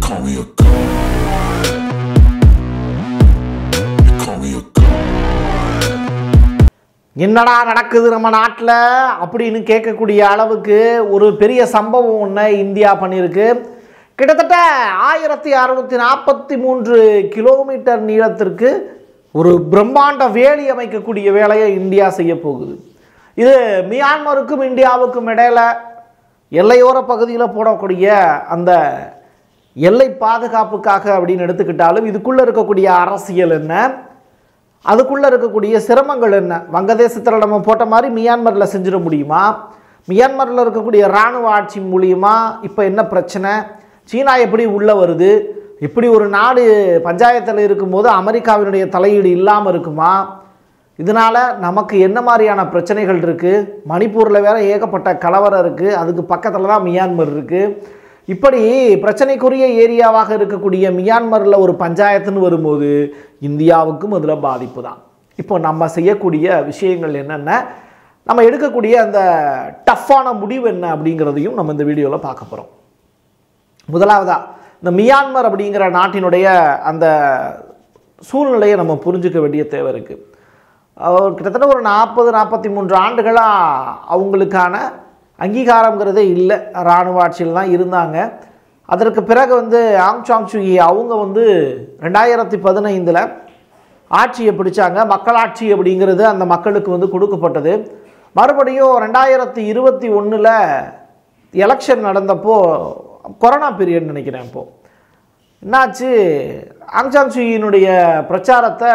call me a god. You call me a god. என்னடா நடக்குது நம்ம நாட்டில் அப்படின்னு கேட்கக்கூடிய அளவுக்கு ஒரு பெரிய சம்பவம் ஒன்று இந்தியா பண்ணியிருக்கு கிட்டத்தட்ட ஆயிரத்தி அறுநூத்தி நாற்பத்தி மூன்று கிலோமீட்டர் நீளத்திற்கு ஒரு பிரம்மாண்ட வேலி அமைக்கக்கூடிய வேலையை இந்தியா செய்ய போகுது இது மியான்மருக்கும் இந்தியாவுக்கும் இடையில எல்லையோர பகுதியில் போடக்கூடிய அந்த எல்லை பாதுகாப்புக்காக அப்படின்னு எடுத்துக்கிட்டாலும் இதுக்குள்ளே இருக்கக்கூடிய அரசியல் என்ன அதுக்குள்ளே இருக்கக்கூடிய சிரமங்கள் என்ன வங்கதேசத்தில் நம்ம போட்ட மாதிரி மியான்மரில் செஞ்சிட முடியுமா மியான்மரில் இருக்கக்கூடிய இராணுவ ஆட்சி மூலியமா இப்போ என்ன பிரச்சனை சீனா எப்படி உள்ளே வருது இப்படி ஒரு நாடு பஞ்சாயத்தில் இருக்கும்போது அமெரிக்காவினுடைய தலையீடு இல்லாமல் இருக்குமா இதனால் நமக்கு என்ன மாதிரியான பிரச்சனைகள் இருக்குது மணிப்பூரில் வேற ஏகப்பட்ட கலவரம் இருக்குது அதுக்கு பக்கத்தில் தான் மியான்மர் இருக்குது இப்படி பிரச்சனைக்குரிய ஏரியாவாக இருக்கக்கூடிய மியான்மரில் ஒரு பஞ்சாயத்துன்னு வரும்போது இந்தியாவுக்கும் அதில் பாதிப்பு தான் இப்போ நம்ம செய்யக்கூடிய விஷயங்கள் என்னென்ன நம்ம எடுக்கக்கூடிய அந்த டஃப்பான முடிவு என்ன அப்படிங்கிறதையும் நம்ம இந்த வீடியோவில் பார்க்க போகிறோம் முதலாவதா இந்த மியான்மர் அப்படிங்கிற நாட்டினுடைய அந்த சூழ்நிலையை நம்ம புரிஞ்சுக்க வேண்டிய தேவை இருக்குது அவர் கிட்டத்தட்ட ஒரு நாற்பது நாற்பத்தி மூன்று ஆண்டுகளாக அவங்களுக்கான அங்கீகாரங்கிறதே இல்லை இராணுவ ஆட்சியில் தான் இருந்தாங்க அதற்கு பிறகு வந்து ஆங் சாங் சுகி அவங்க வந்து ரெண்டாயிரத்தி பதினைந்தில் ஆட்சியை பிடிச்சாங்க மக்களாட்சி அப்படிங்கிறது அந்த மக்களுக்கு வந்து கொடுக்கப்பட்டது மறுபடியும் ரெண்டாயிரத்தி இருபத்தி ஒன்றில் எலெக்ஷன் நடந்தப்போ கொரோனா பீரியட் நினைக்கிறேன் இப்போது என்னாச்சு ஆங் சாங் சுகியினுடைய பிரச்சாரத்தை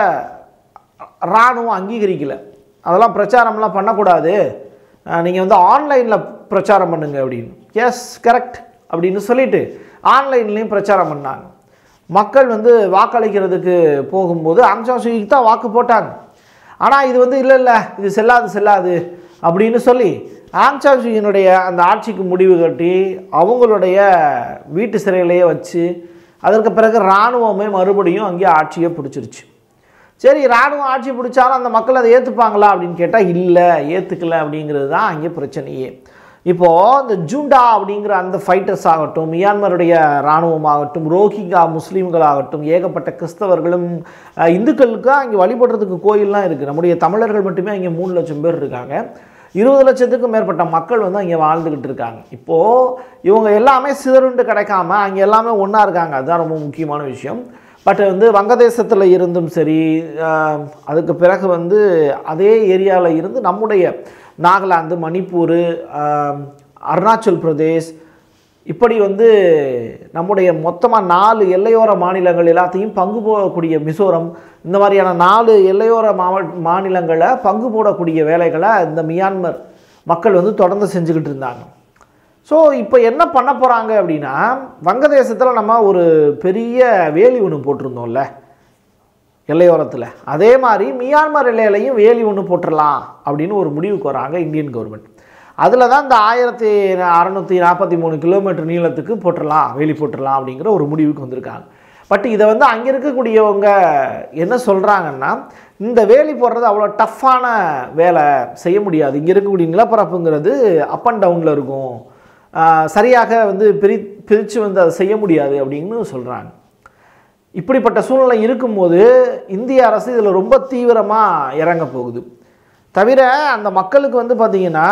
இராணுவம் அங்கீகரிக்கல அதெல்லாம் பிரச்சாரம்லாம் பண்ணக்கூடாது நீங்கள் வந்து ஆன்லைனில் பிரச்சாரம் பண்ணுங்க அப்படின்னு எஸ் கரெக்ட் அப்படின்னு சொல்லிட்டு ஆன்லைன்லேயும் பிரச்சாரம் பண்ணாங்க மக்கள் வந்து வாக்களிக்கிறதுக்கு போகும்போது ஆங் சாங் சுகிக்கு தான் வாக்கு போட்டாங்க ஆனால் இது வந்து இல்லை இல்லை இது செல்லாது செல்லாது அப்படின்னு சொல்லி ஆங் சாங் சுகியினுடைய அந்த ஆட்சிக்கு முடிவு கட்டி அவங்களுடைய வீட்டு சிறையிலேயே வச்சு அதற்கு பிறகு இராணுவமே மறுபடியும் அங்கேயே ஆட்சியை பிடிச்சிருச்சு சரி இராணுவம் ஆட்சி பிடிச்சாலும் அந்த மக்கள் அதை ஏற்றுப்பாங்களா அப்படின்னு கேட்டால் இல்லை ஏற்றுக்கல அப்படிங்கிறது தான் அங்கே பிரச்சனையே இப்போது இந்த ஜூண்டா அப்படிங்கிற அந்த ஃபைட்டர்ஸ் ஆகட்டும் மியான்மருடைய இராணுவம் ஆகட்டும் ரோஹிங்கா முஸ்லீம்களாகட்டும் ஏகப்பட்ட கிறிஸ்தவர்களும் அஹ், இந்துக்களுக்கு அங்கே வழிபடுறதுக்கு கோயில்லாம் இருக்குது நம்முடைய தமிழர்கள் மட்டுமே அங்கே மூணு லட்சம் பேர் இருக்காங்க இருபது லட்சத்துக்கும் மேற்பட்ட மக்கள் வந்து அங்கே வாழ்ந்துக்கிட்டு இருக்காங்க இப்போது இவங்க எல்லாமே சிதறுண்டு கிடைக்காம அங்கே எல்லாமே ஒன்றா இருக்காங்க அதுதான் ரொம்ப முக்கியமான விஷயம் பட் வந்து வங்கதேசத்தில் இருந்தும் சரி ஆஹ், அதுக்கு பிறகு வந்து அதே ஏரியாவில் இருந்து நம்முடைய நாகாலாந்து மணிப்பூர் ஆஹ், அருணாச்சல் பிரதேஷ் இப்படி வந்து நம்முடைய மொத்தமாக நாலு எல்லையோர மாநிலங்கள் எல்லாத்தையும் பங்கு போடக்கூடிய மிசோரம் இந்த மாதிரியான நாலு எல்லையோர மாவட்ட மாநிலங்களை பங்கு போடக்கூடிய வேலைகளை இந்த மியான்மர் மக்கள் வந்து தொடர்ந்து செஞ்சுக்கிட்டு இருந்தாங்க ஸோ இப்போ என்ன பண்ண போகிறாங்க அப்படின்னா வங்கதேசத்தில் நம்ம ஒரு பெரிய வேலி ஒன்று போட்டிருந்தோம்ல எல்லையோரத்தில் அதே மாதிரி மியான்மர் எல்லையிலையும் வேலி ஒன்று போட்டுடலாம் அப்படின்னு ஒரு முடிவுக்கு வராங்க இந்தியன் கவர்மெண்ட் அதில் தான் இந்த ஆயிரத்தி அறநூற்றி நாற்பத்தி மூணு கிலோமீட்டர் நீளத்துக்கு போட்டுடலாம் வேலி போட்டுடலாம் அப்படிங்கிற ஒரு முடிவுக்கு வந்திருக்காங்க பட் இதை வந்து அங்கே இருக்கக்கூடியவங்க என்ன சொல்கிறாங்கன்னா இந்த வேலி போடுறது அவ்வளோ டஃப்பான வேலை செய்ய முடியாது இங்கே இருக்கக்கூடிய நிலப்பரப்புங்கிறது அப் அண்ட் டவுனில் இருக்கும் ஆஹ் சரியாக வந்து பிரி பிரித்து வந்து அதை செய்ய முடியாது அப்படின்னு சொல்கிறாங்க இப்படிப்பட்ட சூழ்நிலை இருக்கும்போது இந்திய அரசு இதில் ரொம்ப தீவிரமாக இறங்க போகுது தவிர அந்த மக்களுக்கு வந்து பார்த்திங்கன்னா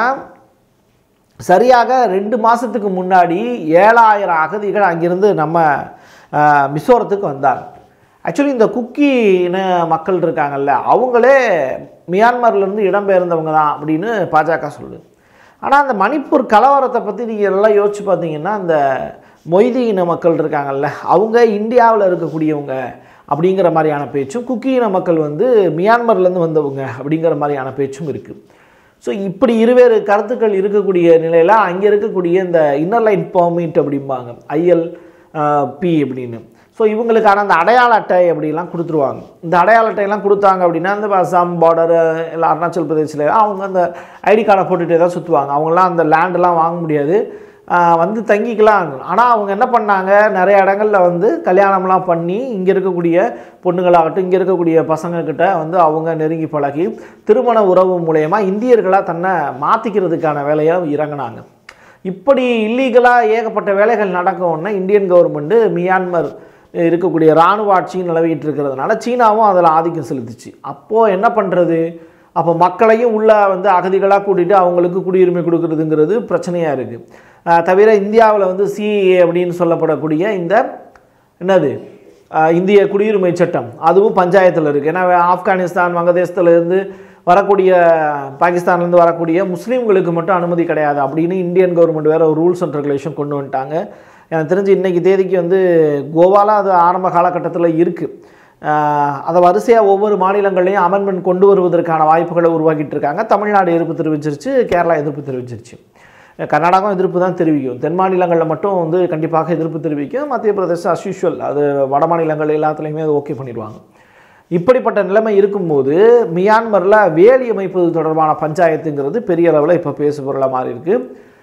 சரியாக ரெண்டு மாதத்துக்கு முன்னாடி ஏழாயிரம் அகதிகள் அங்கிருந்து நம்ம ஆஹ், மிசோரத்துக்கு வந்தாங்க ஆக்சுவலி இந்த குக்கி இன மக்கள் இருக்காங்கல்ல அவங்களே மியான்மர்லேருந்து இடம்பெயர்ந்தவங்க தான் அப்படின்னு பாஜக சொல்லுது ஆனால் அந்த மணிப்பூர் கலவரத்தை பற்றி நீங்கள் எல்லாம் யோசிச்சு பார்த்தீங்கன்னா அந்த மொய்தி இன மக்கள் இருக்காங்கல்ல அவங்க இந்தியாவில் இருக்கக்கூடியவங்க அப்படிங்கிற மாதிரியான பேச்சும் குக்கி இன மக்கள் வந்து மியான்மர்லேருந்து வந்தவங்க அப்படிங்கிற மாதிரியான பேச்சும் இருக்குது ஸோ இப்படி இருவேறு கருத்துக்கள் இருக்கக்கூடிய நிலையில் அங்கே இருக்கக்கூடிய இந்த இன்னர் லைன் பர்மிட் அப்படிம்பாங்க ஐஎல் பி அப்படின்னு ஸோ இவங்களுக்கான அந்த அடையாள அட்டை அப்படிலாம் கொடுத்துருவாங்க இந்த அடையாள அட்டையெல்லாம் கொடுத்தாங்க அப்படின்னா இந்த அசாம் பார்டர் இல்லை அருணாச்சல் பிரதேசில் அவங்க அந்த ஐடி கார்டை போட்டுகிட்டே தான் சுற்றுவாங்க அவங்களாம் அந்த லேண்டெல்லாம் வாங்க முடியாது ஆஹ் வந்து தங்கிக்கலாம் ஆனால் அவங்க என்ன பண்ணாங்க நிறைய இடங்களில் வந்து கல்யாணம்லாம் பண்ணி இங்கே இருக்கக்கூடிய பொண்ணுங்களாகட்டும் இங்கே இருக்கக்கூடிய பசங்கக்கிட்ட வந்து அவங்க நெருங்கி பழகி திருமண உறவு மூலயமா இந்தியர்களாக தன்னை மாற்றிக்கிறதுக்கான வேலையை இறங்கினாங்க இப்படி இல்லீகலாக ஏகப்பட்ட வேலைகள் நடக்கும்னா இந்தியன் கவர்மெண்ட்டு மியான்மர் இருக்கக்கூடிய இராணுவ ஆட்சியும் நிலவிட்டு இருக்கிறதுனால சீனாவும் அதில் ஆதிக்கம் செலுத்துச்சு அப்போது என்ன பண்ணுறது அப்போ மக்களையும் உள்ள வந்து அகதிகளாக கூட்டிகிட்டு அவங்களுக்கு குடியுரிமை கொடுக்குறதுங்கிறது பிரச்சனையாக இருக்குது தவிர இந்தியாவில் வந்து சிஏ அப்படின்னு சொல்லப்படக்கூடிய இந்த என்னது ஆஹ் இந்திய குடியுரிமை சட்டம் அதுவும் பஞ்சாயத்தில் இருக்குது ஏன்னா ஆப்கானிஸ்தான் வங்கதேசத்துல இருந்து வரக்கூடிய பாகிஸ்தான்லேருந்து வரக்கூடிய முஸ்லீம்களுக்கு மட்டும் அனுமதி கிடையாது அப்படின்னு இந்தியன் கவர்மெண்ட் வேறு ஒரு ரூல்ஸ் அண்ட் ரெகுலேஷன் கொண்டு வந்துட்டாங்க எனக்கு தெரிஞ்சு இன்றைக்கி தேதிக்கு வந்து கோவாவில் அது ஆரம்ப காலகட்டத்தில் இருக்குது அதை வரிசையாக ஒவ்வொரு மாநிலங்களையும் அமெண்ட்மெண்ட் கொண்டு வருவதற்கான வாய்ப்புகளை உருவாக்கிட்டு இருக்காங்க தமிழ்நாடு எதிர்ப்பு தெரிவிச்சிருச்சு கேரளா எதிர்ப்பு தெரிவிச்சிருச்சு கர்நாடகம் எதிர்ப்பு தான் தெரிவிக்கும் தென் மாநிலங்களில் மட்டும் வந்து கண்டிப்பாக எதிர்ப்பு தெரிவிக்கும் மத்திய பிரதேசம் அஸ்யூஷுவல் அது வட மாநிலங்கள் எல்லாத்துலேயுமே அது ஓகே பண்ணிடுவாங்க இப்படிப்பட்ட நிலைமை இருக்கும்போது மியான்மரில் வேலி அமைப்பது தொடர்பான பஞ்சாயத்துங்கிறது பெரிய அளவில் இப்போ பேசு பொருளாக மாறி இருக்கு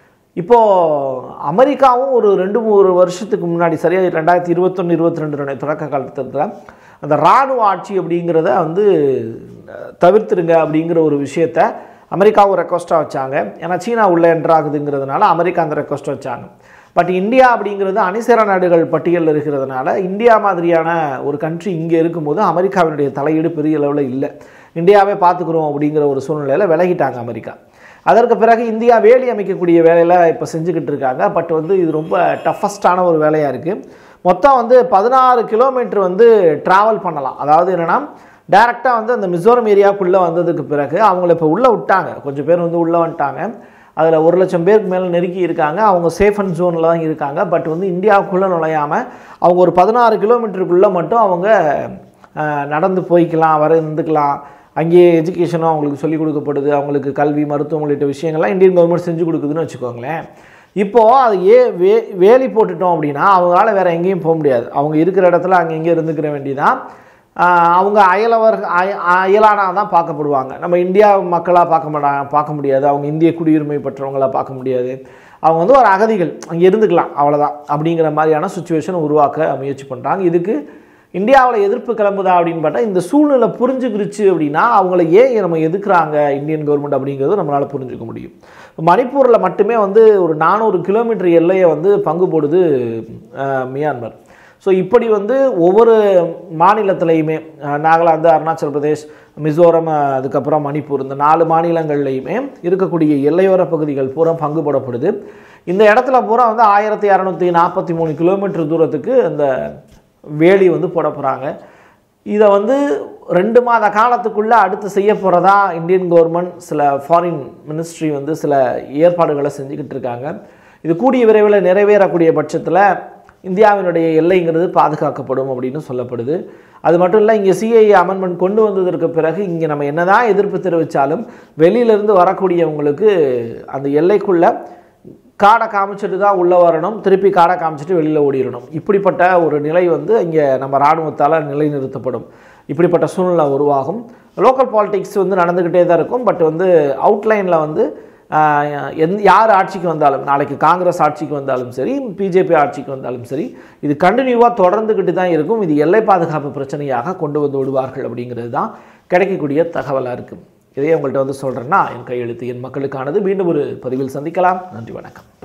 இப்போது அமெரிக்காவும் ஒரு ரெண்டு மூணு வருஷத்துக்கு முன்னாடி சரியாக ரெண்டாயிரத்தி இருபத்தொன்று இருபத்தி ரெண்டு தொடக்க காலத்தில் அந்த இராணுவ ஆட்சி அப்படிங்கிறத வந்து அஹ், தவிர்த்துருங்க அப்படிங்கிற ஒரு விஷயத்த அமெரிக்காவும் ரெக்வஸ்ட்டாக வச்சாங்க ஏன்னா சீனா உள்ளே என்ட்ராகுதுங்கிறதுனால அமெரிக்கா அந்த ரெக்வஸ்ட் வச்சாங்க பட் இந்தியா அப்படிங்கிறது அணிசேர நாடுகள் பட்டியலில் இருக்கிறதுனால இந்தியா மாதிரியான ஒரு கண்ட்ரி இங்கே இருக்கும்போது அமெரிக்காவினுடைய தலையீடு பெரிய அளவில் இல்லை இந்தியாவே பார்த்துக்குறோம் அப்படிங்கிற ஒரு சூழ்நிலையில் விலகிட்டாங்க அமெரிக்கா அதற்கு பிறகு இந்தியா வேலி அமைக்கக்கூடிய வேலையில் இப்போ செஞ்சுக்கிட்டு இருக்காங்க பட் வந்து இது ரொம்ப டஃபஸ்டான ஒரு வேலையாக இருக்குது மொத்தம் வந்து பதினாறு கிலோமீட்டர் வந்து ட்ராவல் பண்ணலாம் அதாவது என்னென்னா டேரெக்டாக வந்து அந்த மிசோரம் ஏரியாவுக்குள்ளே வந்ததுக்கு பிறகு அவங்கள இப்போ உள்ளே விட்டாங்க கொஞ்சம் பேர் வந்து உள்ளே வந்துட்டாங்க அதில் ஒரு லட்சம் பேருக்கு மேலே நெருக்கி இருக்காங்க அவங்க சேஃப் அண்ட் ஜோனில் தான் இருக்காங்க பட் வந்து இந்தியாவுக்குள்ளே நுழையாமல் அவங்க ஒரு பதினாறு கிலோமீட்டருக்குள்ளே மட்டும் அவங்க அஹ், நடந்து போய்க்கலாம் வர இருந்துக்கலாம் அங்கேயே எஜுகேஷனும் அவங்களுக்கு சொல்லிக் கொடுக்கப்படுது அவங்களுக்கு கல்வி மருத்துவம் உள்ளிட்ட விஷயங்கள்லாம் இந்தியன் கவர்மெண்ட் செஞ்சு கொடுக்குதுன்னு வச்சுக்கோங்களேன் இப்போது அது ஏ வே வேலி போட்டுட்டோம் அப்படின்னா அவங்களால வேறு எங்கேயும் போக முடியாது அவங்க இருக்கிற இடத்துல அங்கே இங்கே இருந்துக்கிற வேண்டியதான் ஆஹ் அவங்க அயலவர் அய- அயலானாக தான் பார்க்கப்படுவாங்க நம்ம இந்தியா மக்களாக பார்க்க மாட்டாங்க பார்க்க முடியாது அவங்க இந்திய குடியுரிமை பெற்றவங்களாக பார்க்க முடியாது அவங்க வந்து ஒரு அகதிகள் அங்கே இருந்துக்கலாம் அவ்வளோதான் அப்படிங்கிற மாதிரியான சுச்சுவேஷனை உருவாக்க முயற்சி பண்ணுறாங்க இதுக்கு இந்தியாவில் எதிர்ப்பு கிளம்புதா அப்படின்னு பார்த்தா இந்த சூழ்நிலை புரிஞ்சுக்கிருச்சு அப்படின்னா அவங்கள ஏன் நம்ம எதுக்குறாங்க இந்தியன் கவர்மெண்ட் அப்படிங்கிறது நம்மளால் புரிஞ்சுக்க முடியும் மணிப்பூரில் மட்டுமே வந்து ஒரு நானூறு கிலோமீட்டர் எல்லையை வந்து பங்கு போடுது ஆஹ், மியான்மர் ஸோ இப்படி வந்து ஒவ்வொரு மாநிலத்திலையுமே அஹ், நாகாலாந்து அருணாச்சல் பிரதேஷ் மிசோரம் அஹ், அதுக்கப்புறம் மணிப்பூர் இந்த நாலு மாநிலங்கள்லையுமே இருக்கக்கூடிய எல்லையோர பகுதிகள் பூரா பங்கு போடப்படுது இந்த இடத்துல பூரா வந்து ஆயிரத்தி இரநூத்தி நாற்பத்தி மூணு கிலோமீட்டர் தூரத்துக்கு இந்த வேலி வந்து போட போகிறாங்க இதை வந்து ரெண்டு மாத காலத்துக்குள்ளே அடுத்து செய்ய போகிறதா இந்தியன் கவர்மெண்ட் சில ஃபாரின் மினிஸ்ட்ரி வந்து சில ஏற்பாடுகளை செஞ்சுக்கிட்டு இருக்காங்க இது கூடிய விரைவில் நிறைவேறக்கூடிய பட்சத்தில் இந்தியாவினுடைய எல்லைங்கிறது பாதுகாக்கப்படும் அப்படின்னு சொல்லப்படுது அது மட்டும் இல்லை இங்கே சிஐஏ அமெண்ட்மெண்ட் கொண்டு வந்ததற்கு பிறகு இங்கே நம்ம என்னதான் எதிர்ப்பு தெரிவித்தாலும் வெளியிலேருந்து வரக்கூடியவங்களுக்கு அந்த எல்லைக்குள்ளே காடை காமிச்சிட்டு தான் உள்ளே வரணும் திருப்பி காடை காமிச்சிட்டு வெளியில் ஓடிடணும் இப்படிப்பட்ட ஒரு நிலை வந்து இங்கே நம்ம இராணுவத்தால் நிலைநிறுத்தப்படும் இப்படிப்பட்ட சூழ்நிலை உருவாகும் லோக்கல் பாலிடிக்ஸ் வந்து நடந்துக்கிட்டே தான் இருக்கும் பட் வந்து அவுட்லைனில் வந்து ஆஹ், எந் யார் ஆட்சிக்கு வந்தாலும் நாளைக்கு காங்கிரஸ் ஆட்சிக்கு வந்தாலும் சரி பிஜேபி ஆட்சிக்கு வந்தாலும் சரி இது கண்டினியூவாக தொடர்ந்துக்கிட்டு தான் இருக்கும் இது எல்லை பாதுகாப்பு பிரச்சனையாக கொண்டு வந்து விடுவார்கள் அப்படிங்கிறது தான் கிடைக்கக்கூடிய தகவலாக இருக்குது இதையே உங்கள்கிட்ட வந்து சொல்கிறேன்னா என் கையெழுத்து என் மக்களுக்கானது மீண்டும் ஒரு பதிவில் சந்திக்கலாம் நன்றி வணக்கம்